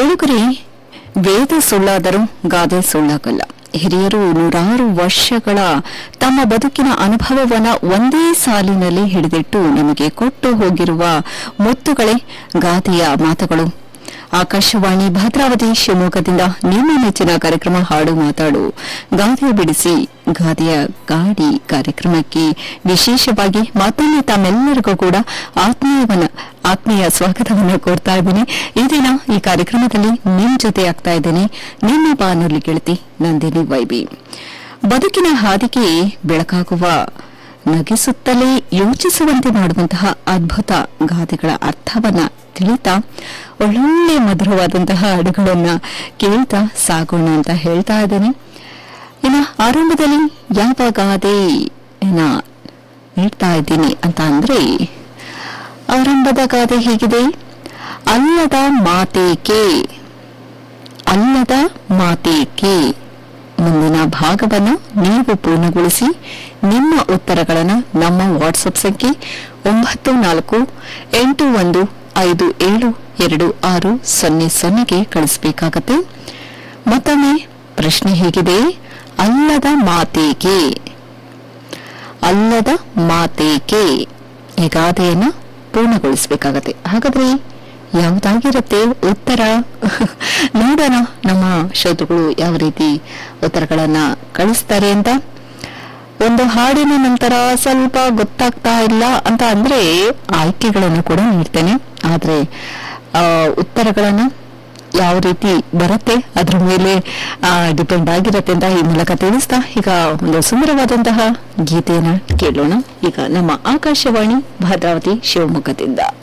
ಕೇಳುಗರೆ ವೇದ ಸುಳ್ಳಾದರೂ ಗಾದೆ ಸುಳ್ಳಾಗಲ್ಲ ಹಿರಿಯರು ನೂರಾರು ವರ್ಷಗಳ ತಮ್ಮ ಬದುಕಿನ ಅನುಭವವನ್ನ ಒಂದೇ ಸಾಲಿನಲ್ಲಿ ಹಿಡಿದಿಟ್ಟು ನಮಗೆ ಕೊಟ್ಟು ಹೋಗಿರುವ ಮುತ್ತುಗಳೇ ಗಾದೆಯ ಮಾತುಗಳು ಆಕಾಶವಾಣಿ ಭದ್ರಾವತಿ ಶಿವಮೊಗ್ಗದಿಂದ ನಿಮ್ಮ ನೆಚ್ಚಿನ ಕಾರ್ಯಕ್ರಮ ಹಾಡು ಮಾತಾಡು ಗಾದೆ ಬಿಡಿಸಿ ಗಾದೆಯ ಗಾಡಿ ಕಾರ್ಯಕ್ರಮಕ್ಕೆ ವಿಶೇಷವಾಗಿ ಮತ್ತೊಮ್ಮೆ ತಮ್ಮೆಲ್ಲರಿಗೂ ಕೂಡ ಆತ್ಮೀಯವನ್ನ ಆತ್ಮೀಯ ಸ್ವಾಗತವನ್ನು ಕೋರ್ತಾ ಇದ್ದೀನಿ ಈ ದಿನ ಈ ಕಾರ್ಯಕ್ರಮದಲ್ಲಿ ನಿಮ್ ಜೊತೆ ಆಗ್ತಾ ಇದ್ದೇನೆ ನಿಮ್ಮ ಬಾನುಲಿ ಗೆಳತಿ ನಂದಿನಿ ವೈಬಿ ಬದುಕಿನ ಹಾದಿಗೆ ಬೆಳಕಾಗುವ ನಗಿಸುತ್ತಲೇ ಯೋಚಿಸುವಂತೆ ಮಾಡುವಂತಹ ಅದ್ಭುತ ಗಾದೆಗಳ ಅರ್ಥವನ್ನ ತಿಳಿತಾ ಒಳ್ಳೊಳ್ಳೆ ಮಧುರವಾದಂತಹ ಹಾಡುಗಳನ್ನ ಕೇಳ್ತಾ ಸಾಗೋಣ ಅಂತ ಹೇಳ್ತಾ ಇದ್ದೇನೆ ಇನ್ನು ಆರಂಭದಲ್ಲಿ ಯಾವ ಗಾದೆನ ನೀಡ್ತಾ ಇದ್ದೀನಿ ಅಂತ ಅಂದ್ರೆ ಆರಂಭದ ಗಾದೆ ಹೀಗಿದೆ ಅಲ್ಲದ ಮಾತೇಕೆ ಅಲ್ಲದ ಮಾತೇಕೆ ಮುಂದಿನ ಭಾಗವನ್ನು ನೀವು ಪೂರ್ಣಗೊಳಿಸಿ ನಿಮ್ಮ ಉತ್ತರಗಳನ್ನು ನಮ್ಮ ವಾಟ್ಸಪ್ ಸಂಖ್ಯೆ ಒಂಬತ್ತು ನಾಲ್ಕು ಎಂಟು ಒಂದು ಐದು ಏಳು ಎರಡು ಆರು ಸೊನ್ನೆ ಸೊನ್ನೆಗೆ ಕಳಿಸಬೇಕಾಗತ್ತೆ ಮತ್ತೊಮ್ಮೆ ಪ್ರಶ್ನೆ ಹೇಗಿದೆ ಅಲ್ಲದ ಮಾತೇಕೆ ಅಲ್ಲದ ಮಾತೇಕೆ ಈ ಗಾದೆಯನ್ನ ಪೂರ್ಣಗೊಳಿಸಬೇಕಾಗತ್ತೆ ಹಾಗಾದ್ರೆ ಯಾವುದಾಗಿರುತ್ತೆ ಉತ್ತರ ನೋಡೋಣ ನಮ್ಮ ಶ್ರೋತೃಗಳು ಯಾವ ರೀತಿ ಉತ್ತರಗಳನ್ನ ಕಳಿಸ್ತಾರೆ ಅಂತ ಒಂದು ಹಾಡಿನ ನಂತರ ಸ್ವಲ್ಪ ಗೊತ್ತಾಗ್ತಾ ಇಲ್ಲ ಅಂತ ಅಂದ್ರೆ ಆಯ್ಕೆಗಳನ್ನು ಕೂಡ ನೀಡ್ತೇನೆ ಆದ್ರೆ ಆ, ಉತ್ತರಗಳನ್ನ ಯಾವ ರೀತಿ ಬರುತ್ತೆ ಅದ್ರ ಮೇಲೆ ಡಿಪೆಂಡ್ ಆಗಿರುತ್ತೆ ಅಂತ ಈ ಮೂಲಕ ತಿಳಿಸ್ತಾ ಈಗ ಒಂದು ಸುಂದರವಾದಂತಹ ಗೀತೆಯನ್ನ ಕೇಳೋಣ ಈಗ ನಮ್ಮ ಆಕಾಶವಾಣಿ ಭದ್ರಾವತಿ ಶಿವಮೊಗ್ಗದಿಂದ